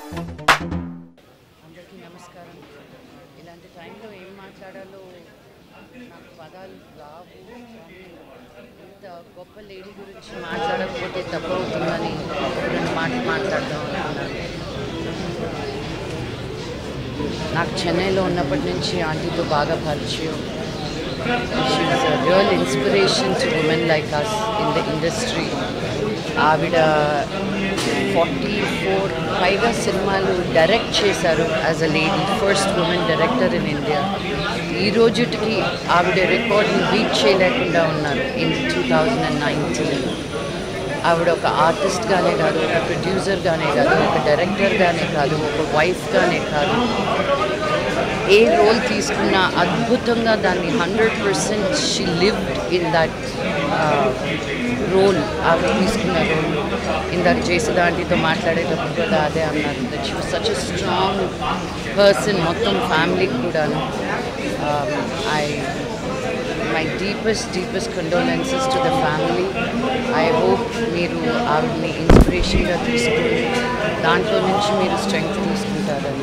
అందరికీ నమస్కారం ఇలాంటి టైంలో ఏం మాట్లాడాలో నాకు పదాలు రావు కానీ ఇంత గొప్ప లేడీ గురించి మాట్లాడకపోతే తప్పవుతుందని రెండు మాటలు మాట్లాడదాం అనుకున్నాను నాకు చెన్నైలో ఉన్నప్పటి నుంచి ఆంటీతో బాగా పరిచయం she's a real inspiration to women like us in the industry ఆవిడ ఫార్టీ ఫోర్ పైగా సినిమాలు డైరెక్ట్ చేశారు as a lady first women director in India ఈ రోజుటికి ఆవిడ రికార్డ్ని బీట్ చేయలేకుండా ఉన్నారు in two thousand and nineteen ఆవిడ ఒక ఆర్టిస్ట్గానే కాదు ఒక ప్రొడ్యూసర్గానే కాదు ఒక డైరెక్టర్గానే కాదు ఒక వైఫ్గానే కాదు ఏ రోల్ తీసుకున్నా అద్భుతంగా దాన్ని hundred percent she lived in that role ఆవిడ తీసుకున్న రోల్ ఇందాక చేసి దాంటితో మాట్లాడేటప్పుడు కూడా అదే అన్నారు that she was such a strong person మొత్తం ఫ్యామిలీకి కూడాను I my deepest deepest condolences to the family I hope మీరు ఆవిడని ఇన్స్పిరేషన్గా తీసుకుని దాంట్లో నుంచి మీరు స్ట్రెంగ్త్ తీసుకుంటారని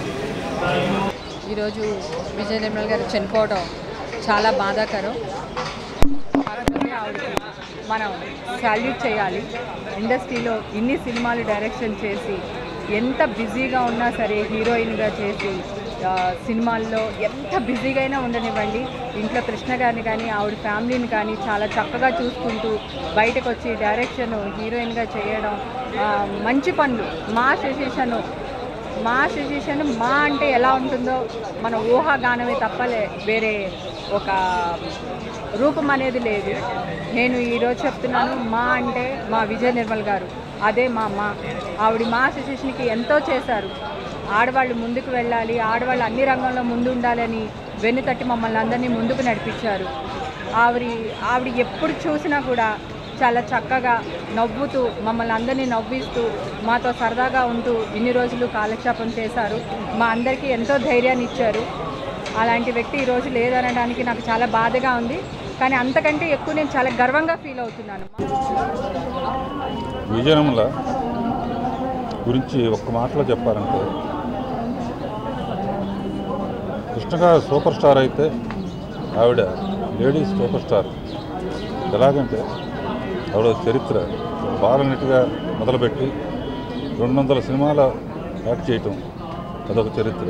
ఈరోజు విజయ నిర్మల్ గారు చనిపోవడం చాలా బాధాకరం కాకపోతే ఆవిడకి మనం సాల్యూట్ చేయాలి ఇండస్ట్రీలో ఇన్ని సినిమాలు డైరెక్షన్ చేసి ఎంత బిజీగా ఉన్నా సరే హీరోయిన్గా చేసి ఆ, సినిమాల్లో ఎంత బిజీగా అయినా ఉండనివ్వండి ఇంట్లో కృష్ణ గారిని కానీ ఆవిడ ఫ్యామిలీని కానీ చాలా చక్కగా చూసుకుంటూ బయటకు వచ్చి డైరెక్షన్ హీరోయిన్గా చేయడం ఆ, మంచి పనులు మా శశిషను మా సిచ్యుయేషన్ మా అంటే ఎలా ఉంటుందో మన ఊహాగానమే తప్పలే వేరే ఒక రూపం అనేది లేదు నేను ఈరోజు చెప్తున్నాను మా అంటే మా విజయ నిర్మల్ గారు అదే మా అమ్మ ఆవిడ మా సిచ్యుయేషన్కి ఎంతో చేశారు ఆడవాళ్ళు ముందుకు వెళ్ళాలి ఆడవాళ్ళు అన్ని రంగంలో ముందు ఉండాలని వెన్ను తట్టి మమ్మల్ని అందరినీ ముందుకు నడిపించారు ఆవిడ ఆవిడ ఎప్పుడు చూసినా కూడా చాలా చక్కగా నవ్వుతూ మమ్మల్ని అందరినీ నవ్విస్తూ మాతో సరదాగా ఉంటూ ఇన్ని రోజులు కాలక్షేపం చేశారు మా అందరికీ ఎంతో ధైర్యాన్ని ఇచ్చారు అలాంటి వ్యక్తి ఈరోజు లేదనడానికి నాకు చాలా బాధగా ఉంది కానీ అంతకంటే ఎక్కువ నేను చాలా గర్వంగా ఫీల్ అవుతున్నాను విజయనముల గురించి ఒక్క మాటలో చెప్పాలంటే కృష్ణగారు సూపర్ స్టార్ అయితే ఆవిడ లేడీస్ సూపర్ స్టార్ ఎలాగంటే ఆవిడ చరిత్ర బాలనటిగా మొదలుపెట్టి రెండు వందల సినిమాల యాక్ట్ చేయటం అదొక చరిత్ర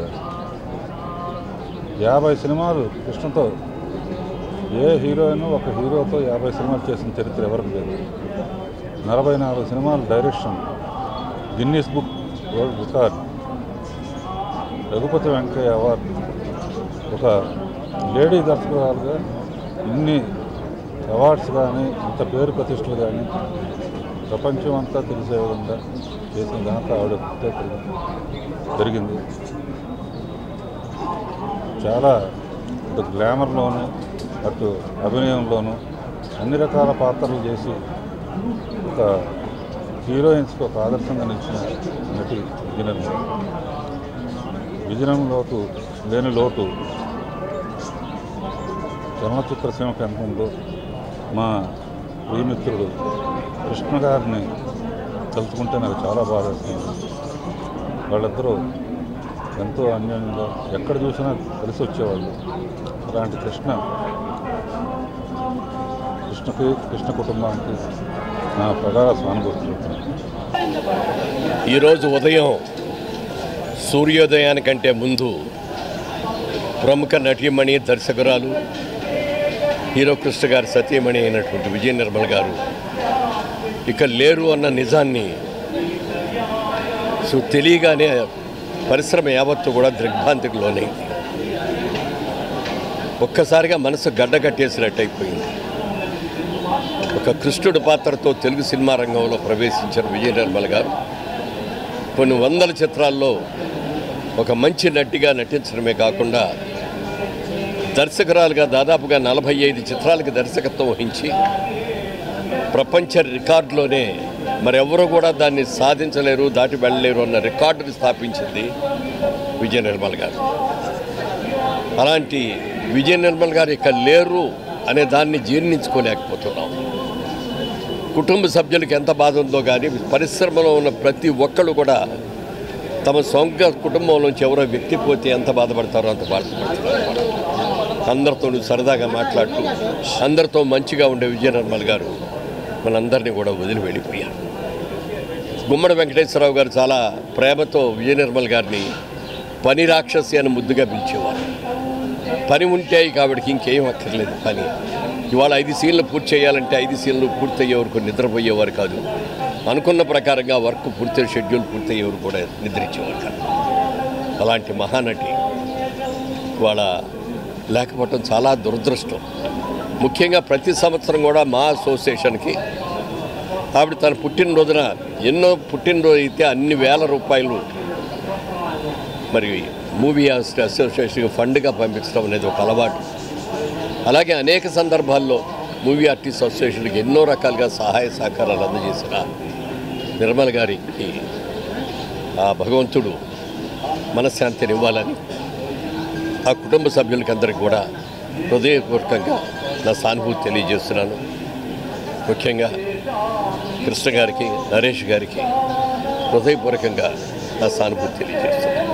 యాభై సినిమాలు కృష్ణతో ఏ హీరోయిన్ ఒక హీరోతో యాభై సినిమాలు చేసిన చరిత్ర ఎవరికి లేదు నలభై నాలుగు సినిమాలు direction Guinness book world record Raghupathi Venkaiah award ఒక లేడీ దర్శకురాలుగా ఇన్ని అవార్డ్స్ కానీ ఇంత పేరు ప్రతిష్టలు కానీ ప్రపంచం అంతా తెలిసే విధంగా చేసిన ఘనత ఆవిడ ప్రత్యేకంగా జరిగింది చాలా ఇటు గ్లామర్లోను అటు అభినయంలోను అన్ని రకాల పాత్రలు చేసి ఒక హీరోయిన్స్కి ఒక ఆదర్శంగా నిలిచిన నటి విజయనం విజయనం లోటు లేని లోటు చలనచిత్ర సీమకు ఎంత ఉందో మా ప్రియమిత్రుడు కృష్ణ గారిని తలుచుకుంటే నాకు చాలా బాధ వేస్తుంది వాళ్ళిద్దరూ ఎంతో అన్యోన్యంగా ఎక్కడ చూసినా కలిసి వచ్చేవాళ్ళు అలాంటి కృష్ణ కృష్ణకి కృష్ణ కుటుంబానికి నా ప్రగాఢ సానుభూతి ఈరోజు ఉదయం సూర్యోదయానికంటే ముందు ప్రముఖ నటీమణి దర్శకురాలు హీరో కృష్ణ గారి సతీమణి అయినటువంటి విజయ నిర్మల్ గారు ఇక లేరు అన్న నిజాన్ని సో తెలియగానే పరిశ్రమ యావత్తు కూడా దిగ్భ్రాంతికి లోనైంది ఒక్కసారిగా మనసు గడ్డ కట్టేసినట్టు అయిపోయింది ఒక కృష్ణుడి పాత్రతో తెలుగు సినిమా రంగంలో ప్రవేశించిన విజయ నిర్మల్ గారు కొన్ని వందల చిత్రాల్లో ఒక మంచి నటిగా నటించడమే కాకుండా దర్శకురాలుగా దాదాపుగా నలభై ఐదు చిత్రాలకు దర్శకత్వం వహించి ప్రపంచ రికార్డులోనే మరెవరూ కూడా దాన్ని సాధించలేరు దాటి వెళ్ళలేరు అన్న రికార్డుని స్థాపించింది విజయ నిర్మల్ గారు అలాంటి విజయ నిర్మల్ గారు ఇక లేరు అనే దాన్ని జీర్ణించుకోలేకపోతున్నాం కుటుంబ సభ్యులకి ఎంత బాధ ఉందో కానీ పరిశ్రమలో ఉన్న ప్రతి ఒక్కళ్ళు కూడా తమ సొంత కుటుంబంలోంచి ఎవరో వ్యక్తి పోతే ఎంత బాధపడతారో అంత బాధపడతారు అందరితో సరదాగా మాట్లాడుతూ అందరితో మంచిగా ఉండే విజయ నిర్మల్ గారు మనందరినీ కూడా వదిలి వెళ్ళిపోయారు గుమ్మడి వెంకటేశ్వరరావు గారు చాలా ప్రేమతో విజయ నిర్మల్ గారిని పని రాక్షసి అని ముద్దుగా పిలిచేవారు పని ఉంటే కాబట్టికి ఇంకేం అక్కర్లేదు పని ఇవాళ ఐదు సీన్లు పూర్తి చేయాలంటే ఐదు సీన్లు పూర్తయ్యే వరకు నిద్రపోయేవారు కాదు అనుకున్న ప్రకారంగా వర్క్ పూర్తి షెడ్యూల్ పూర్తయ్యే వరకు కూడా నిద్రించేవారు కాదు అలాంటి మహానటి ఇవాళ లేకపోవటం చాలా దురదృష్టం ముఖ్యంగా ప్రతి సంవత్సరం కూడా మా అసోసియేషన్కి ఆవిడ తన పుట్టినరోజున ఎన్నో పుట్టినరోజు అయితే అన్ని వేల రూపాయలు మరి మూవీ అసోసియేషన్ ఫండ్గా పంపించడం అనేది ఒక అలవాటు అలాగే అనేక సందర్భాల్లో మూవీ ఆర్టిస్ట్ అసోసియేషన్కి ఎన్నో రకాలుగా సహాయ సహకారాలు అందజేసిన నిర్మల్ గారికి ఆ భగవంతుడు మనశ్శాంతిని ఇవ్వాలని ఆ కుటుంబ సభ్యులకి అందరికీ కూడా హృదయపూర్వకంగా నా సానుభూతి తెలియజేస్తున్నాను ముఖ్యంగా కృష్ణ గారికి నరేష్ గారికి హృదయపూర్వకంగా నా సానుభూతి తెలియజేస్తున్నాను